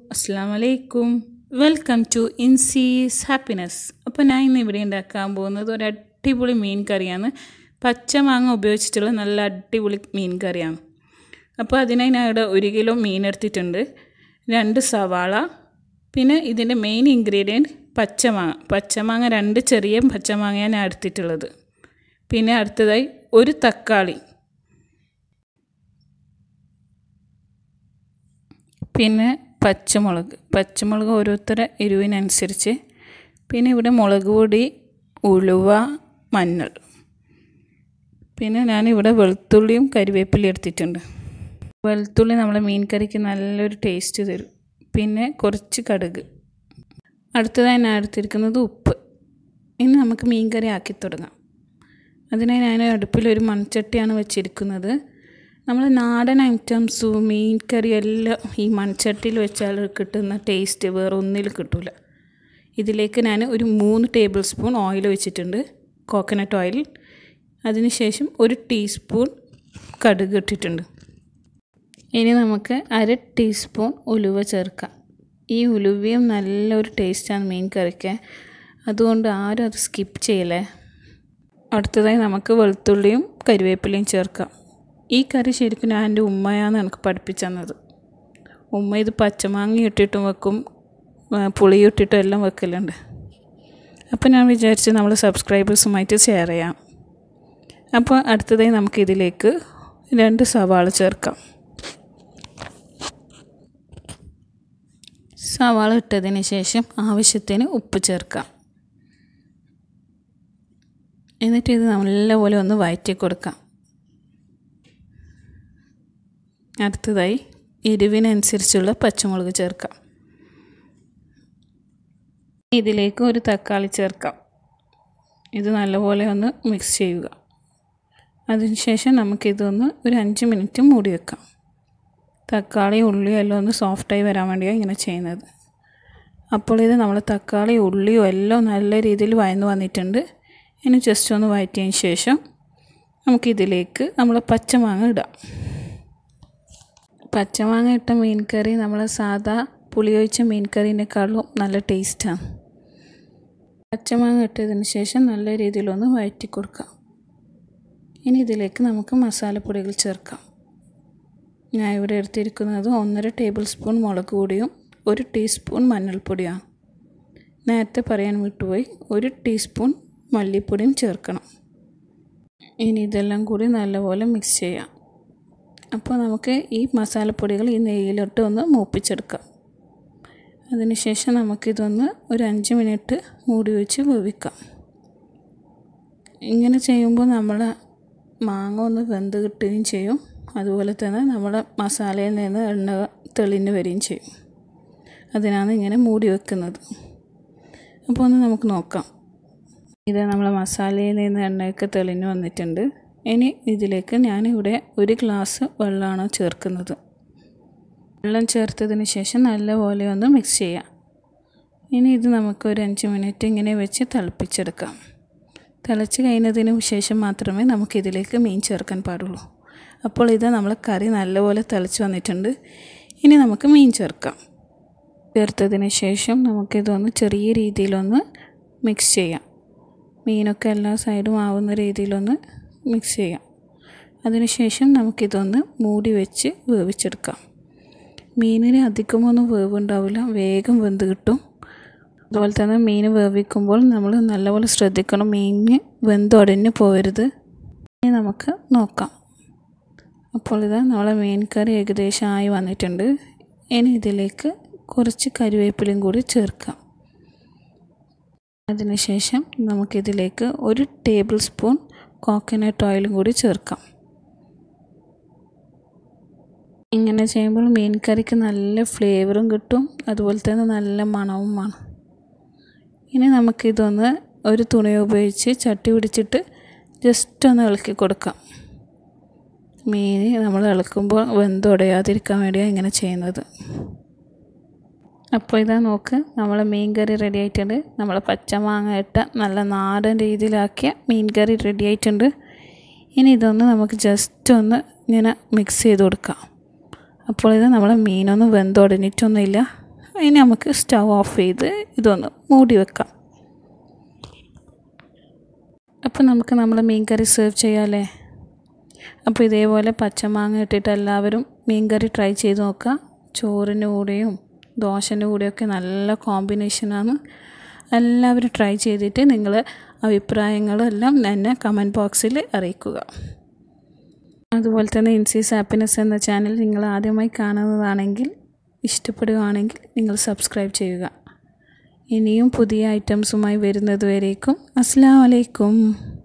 അസ്സാം വലൈക്കും welcome to ഇൻസീസ് happiness അപ്പോൾ ഞാൻ ഇന്ന് ഇവിടെ ഉണ്ടാക്കാൻ പോകുന്നത് ഒരു അടിപൊളി മീൻ കറിയാണ് പച്ചമാങ്ങ ഉപയോഗിച്ചിട്ടുള്ള നല്ല അടിപൊളി മീൻ കറിയാണ് അപ്പോൾ അതിനായി ഞാൻ ഇവിടെ ഒരു കിലോ മീൻ എടുത്തിട്ടുണ്ട് രണ്ട് സവാള പിന്നെ ഇതിൻ്റെ മെയിൻ ഇൻഗ്രീഡിയൻറ്റ് പച്ചമാങ്ങ പച്ചമാങ്ങ രണ്ട് ചെറിയ പച്ചമാങ്ങയാണ് ഞാൻ എടുത്തിട്ടുള്ളത് പിന്നെ അടുത്തതായി ഒരു തക്കാളി പിന്നെ പച്ചമുളക് പച്ചമുളക് ഓരോരുത്തരുടെ എരിവിനനുസരിച്ച് പിന്നെ ഇവിടെ മുളക് പൊടി ഉലുവ മഞ്ഞൾ പിന്നെ ഞാനിവിടെ വെളുത്തുള്ളിയും കരിവേപ്പിലയും എടുത്തിട്ടുണ്ട് വെളുത്തുള്ളി നമ്മളെ മീൻ കറിക്ക് നല്ലൊരു ടേസ്റ്റ് തരും പിന്നെ കുറച്ച് കടുക് അടുത്തതായി ഞാൻ എടുത്തിരിക്കുന്നത് ഉപ്പ് ഇനി നമുക്ക് മീൻ കറി ആക്കി തുടങ്ങാം അതിനായി ഞാൻ അടുപ്പിലൊരു മൺചട്ടിയാണ് വെച്ചിരിക്കുന്നത് നമ്മൾ നാടൻ ഐറ്റംസും മീൻ കറി എല്ലാം ഈ മൺചട്ടിയിൽ വെച്ചാൽ കിട്ടുന്ന ടേസ്റ്റ് വേറെ ഒന്നിൽ കിട്ടില്ല ഇതിലേക്ക് ഞാൻ ഒരു മൂന്ന് ടേബിൾ സ്പൂൺ ഓയിൽ വെച്ചിട്ടുണ്ട് കോക്കനട്ട് ഓയിൽ അതിനുശേഷം ഒരു ടീസ്പൂൺ കടുക് ഇട്ടിട്ടുണ്ട് ഇനി നമുക്ക് അര ടീസ്പൂൺ ഉലുവ ചേർക്കാം ഈ ഉലുവയും നല്ലൊരു ടേസ്റ്റാണ് മീൻ കറിക്ക് അതുകൊണ്ട് ആരും അത് സ്കിപ്പ് ചെയ്യലേ അടുത്തതായി നമുക്ക് വെളുത്തുള്ളിയും കരിവേപ്പിലയും ചേർക്കാം ഈ കറി ശരിക്കും ഞാൻ എൻ്റെ ഉമ്മയാണ് എനിക്ക് പഠിപ്പിച്ചു തന്നത് ഉമ്മ ഇത് പച്ചമാങ്ങ ഇട്ടിട്ടും വെക്കും പുളി ഇട്ടിട്ടും എല്ലാം വെക്കലുണ്ട് അപ്പോൾ ഞാൻ വിചാരിച്ച് നമ്മൾ സബ്സ്ക്രൈബേഴ്സുമായിട്ട് ഷെയർ ചെയ്യാം അപ്പോൾ അടുത്തതായി നമുക്കിതിലേക്ക് രണ്ട് സവാള ചേർക്കാം സവാള ഇട്ടതിന് ശേഷം ആവശ്യത്തിന് ഉപ്പ് ചേർക്കാം എന്നിട്ട് ഇത് നല്ലപോലെ ഒന്ന് വഴറ്റി കൊടുക്കാം അടുത്തതായി എരിവിനനുസരിച്ചുള്ള പച്ചമുളക് ചേർക്കാം ഇതിലേക്ക് ഒരു തക്കാളി ചേർക്കാം ഇത് നല്ലപോലെ ഒന്ന് മിക്സ് ചെയ്യുക അതിനുശേഷം നമുക്കിതൊന്ന് ഒരു അഞ്ച് മിനിറ്റ് മൂടി വെക്കാം തക്കാളി ഉള്ളി എല്ലാം ഒന്ന് സോഫ്റ്റായി വരാൻ വേണ്ടിയാണ് ഇങ്ങനെ ചെയ്യുന്നത് അപ്പോൾ ഇത് നമ്മൾ തക്കാളി ഉള്ളിയും എല്ലാം നല്ല രീതിയിൽ വയന്ന് വന്നിട്ടുണ്ട് ഇനി ജസ്റ്റ് ഒന്ന് വഴറ്റിയതിന് ശേഷം നമുക്കിതിലേക്ക് നമ്മൾ പച്ചമാങ്ങ ഇടാം പച്ചമാങ്ങ ഇട്ട മീൻ കറി നമ്മൾ സാധാ പുളിയൊഴിച്ച മീൻ കറീനേക്കാളും നല്ല ടേസ്റ്റാണ് പച്ചമാങ്ങ ഇട്ടതിന് ശേഷം നല്ല രീതിയിലൊന്ന് വഴറ്റി കൊടുക്കാം ഇനി ഇതിലേക്ക് നമുക്ക് മസാലപ്പൊടികൾ ചേർക്കാം ഞാൻ ഇവിടെ എടുത്തിരിക്കുന്നത് ഒന്നര ടേബിൾ സ്പൂൺ മുളക് പൊടിയും ഒരു ടീസ്പൂൺ മഞ്ഞൾപ്പൊടിയാണ് നേരത്തെ പറയാൻ വിട്ടുപോയി ഒരു ടീസ്പൂൺ മല്ലിപ്പൊടിയും ചേർക്കണം ഇനി ഇതെല്ലാം കൂടി നല്ലപോലെ മിക്സ് ചെയ്യാം അപ്പോൾ നമുക്ക് ഈ മസാലപ്പൊടികൾ ഈ നെയ്യിലിട്ട് ഒന്ന് മൂപ്പിച്ചെടുക്കാം അതിനുശേഷം നമുക്കിതൊന്ന് ഒരു അഞ്ച് മിനിറ്റ് മൂടി വെച്ച് വേവിക്കാം ഇങ്ങനെ ചെയ്യുമ്പോൾ നമ്മൾ മാങ്ങ ഒന്ന് വെന്ത് കിട്ടുകയും ചെയ്യും അതുപോലെ തന്നെ നമ്മുടെ മസാലയിൽ നിന്ന് എണ്ണ തെളിഞ്ഞ് വരികയും ചെയ്യും അതിനാണ് ഇങ്ങനെ മൂടി വെക്കുന്നത് അപ്പോൾ ഒന്ന് നമുക്ക് നോക്കാം ഇത് നമ്മളെ മസാലയിൽ നിന്ന് എണ്ണയൊക്കെ തെളിഞ്ഞ് വന്നിട്ടുണ്ട് ഇനി ഇതിലേക്ക് ഞാനിവിടെ ഒരു ഗ്ലാസ് വെള്ളമാണ് ചേർക്കുന്നത് വെള്ളം ചേർത്തതിന് ശേഷം നല്ലപോലെ ഒന്ന് മിക്സ് ചെയ്യാം ഇനി ഇത് നമുക്ക് ഒരു അഞ്ച് മിനിറ്റ് ഇങ്ങനെ വെച്ച് തിളപ്പിച്ചെടുക്കാം തിളച്ച് കഴിഞ്ഞതിന് ശേഷം മാത്രമേ നമുക്കിതിലേക്ക് മീൻ ചേർക്കാൻ പാടുള്ളൂ അപ്പോൾ ഇത് നമ്മളെ കറി നല്ലപോലെ തിളച്ച് വന്നിട്ടുണ്ട് ഇനി നമുക്ക് മീൻ ചേർക്കാം ചേർത്തതിന് ശേഷം നമുക്കിതൊന്ന് ചെറിയ രീതിയിലൊന്ന് മിക്സ് ചെയ്യാം മീനൊക്കെ എല്ലാ സൈഡും ആവുന്ന രീതിയിലൊന്ന് മിക്സ് ചെയ്യാം അതിനുശേഷം നമുക്കിതൊന്ന് മൂടി വെച്ച് വേവിച്ചെടുക്കാം മീനിന് അധികമൊന്നും വേവുണ്ടാവില്ല വേഗം വെന്ത് കിട്ടും അതുപോലെ തന്നെ മീൻ വേവിക്കുമ്പോൾ നമ്മൾ നല്ലപോലെ ശ്രദ്ധിക്കണം മീനിന് വെന്തൊടഞ്ഞ് പോകരുത് ഇനി നമുക്ക് നോക്കാം അപ്പോൾ ഇത് നമ്മളെ മീൻ കറി ഏകദേശം ആയി വന്നിട്ടുണ്ട് ഇനി ഇതിലേക്ക് കുറച്ച് കരിവേപ്പിലയും കൂടി ചേർക്കാം അതിനുശേഷം നമുക്കിതിലേക്ക് ഒരു ടേബിൾ സ്പൂൺ കോക്കനട്ട് ഓയിലും കൂടി ചേർക്കാം ഇങ്ങനെ ചെയ്യുമ്പോൾ മീൻ കറിക്ക് നല്ല ഫ്ലേവറും കിട്ടും അതുപോലെ തന്നെ നല്ല മണവുമാണ് ഇനി നമുക്കിതൊന്ന് ഒരു തുണി ഉപയോഗിച്ച് ചട്ടി പിടിച്ചിട്ട് ജസ്റ്റ് ഒന്ന് ഇളക്കി കൊടുക്കാം മീൻ നമ്മൾ ഇളക്കുമ്പോൾ വെന്തുടയാതിരിക്കാൻ വേണ്ടിയാണ് ഇങ്ങനെ ചെയ്യുന്നത് അപ്പോൾ ഇതാ നോക്ക് നമ്മളെ മീൻ കറി റെഡി ആയിട്ടുണ്ട് നമ്മൾ പച്ചമാങ്ങ ഇട്ട നല്ല നാടൻ രീതിയിലാക്കിയ മീൻ കറി റെഡി ആയിട്ടുണ്ട് ഇനി ഇതൊന്ന് നമുക്ക് ജസ്റ്റ് ഒന്ന് ഇങ്ങനെ മിക്സ് ചെയ്ത് കൊടുക്കാം അപ്പോൾ ഇത് നമ്മൾ മീനൊന്നും വെന്തുടഞ്ഞിട്ടൊന്നുമില്ല ഇനി നമുക്ക് സ്റ്റൗ ഓഫ് ചെയ്ത് ഇതൊന്ന് മൂടി വെക്കാം അപ്പോൾ നമുക്ക് നമ്മളെ മീൻ കറി സെർവ് ചെയ്യാമല്ലേ അപ്പോൾ ഇതേപോലെ പച്ചമാങ്ങ ഇട്ടിട്ട് എല്ലാവരും മീൻ കറി ട്രൈ ചെയ്ത് നോക്കുക ചോറിൻ്റെ കൂടെയും ദോശൻ്റെ കൂടെയൊക്കെ നല്ല കോമ്പിനേഷനാണ് എല്ലാവരും ട്രൈ ചെയ്തിട്ട് നിങ്ങൾ അഭിപ്രായങ്ങളെല്ലാം എന്നെ കമൻറ്റ് ബോക്സിൽ അറിയിക്കുക അതുപോലെ തന്നെ ഇൻസീസ് ഹാപ്പിനെസ് എന്ന ചാനൽ നിങ്ങൾ ആദ്യമായി കാണുന്നതാണെങ്കിൽ ഇഷ്ടപ്പെടുകയാണെങ്കിൽ നിങ്ങൾ സബ്സ്ക്രൈബ് ചെയ്യുക ഇനിയും പുതിയ ഐറ്റംസുമായി വരുന്നത് വരേക്കും അസ്സാം വലൈക്കും